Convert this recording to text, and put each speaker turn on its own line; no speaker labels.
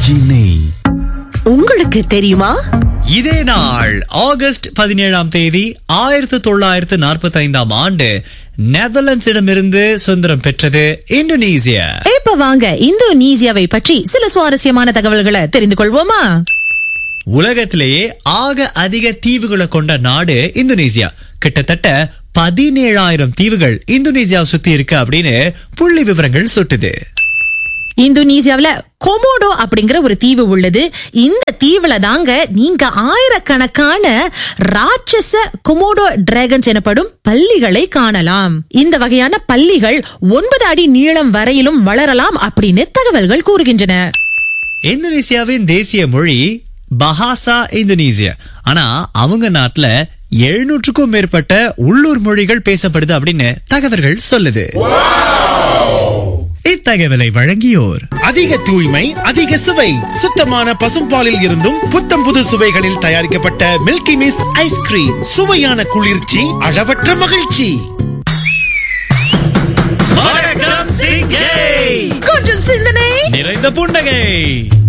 RKG நெய்
உங்களுக்கு தெரியுமா
இதே நாள் ஆகஸ்ட் பதினேழாம் தேதி ஆயிரத்து தொள்ளாயிரத்து நாற்பத்தி ஐந்தாம் ஆண்டு நெதர்லாண்ட்ஸிடமிருந்து சுதந்திரம் பெற்றது இந்தோனேசியா
இப்ப வாங்க இந்தோனீசியாவை பற்றி சில சுவாரஸ்யமான தகவல்களை தெரிந்து கொள்வோமா
உலகத்திலேயே ஆக அதிக தீவுகளை கொண்ட நாடு இந்தோனேசியா கிட்டத்தட்ட பதினேழாயிரம் தீவுகள் இந்தோனேசியா சுத்தி இருக்கு அப்படின்னு புள்ளி விவரங்கள் சுட்டுது
இந்தோனேசியாவுல கொமோடோ அப்படிங்கிற ஒரு தீவு உள்ளது இந்த தீவுல தாங்க நீங்க ஆயிரக்கணக்கான ராட்சச கொமோடோ டிராகன்ஸ் எனப்படும் பல்லிகளை காணலாம் இந்த வகையான பல்லிகள் ஒன்பது அடி நீளம் வரையிலும் வளரலாம் அப்படின்னு தகவல்கள் கூறுகின்றன
இந்தோனேசியாவின் தேசிய மொழி பஹாசா இந்தோனேசியா ஆனா அவங்க நாட்டுல எழுநூற்றுக்கும் மேற்பட்ட உள்ளூர் மொழிகள் பேசப்படுது அப்படின்னு தகவல்கள் சொல்லுது இத்தகவலை வழங்கியோர்
அதிக தூய்மை அதிக சுவை சுத்தமான பசும்பாலில் இருந்தும் புத்தம் புது சுவைகளில் தயாரிக்கப்பட்ட மில்கி மிஸ்ட் ஐஸ்கிரீம் சுவையான குளிர்ச்சி அளவற்ற மகிழ்ச்சி
வணக்கம் சிங்கை
கொஞ்சம் சிந்தனை
நிறைந்த புன்னகை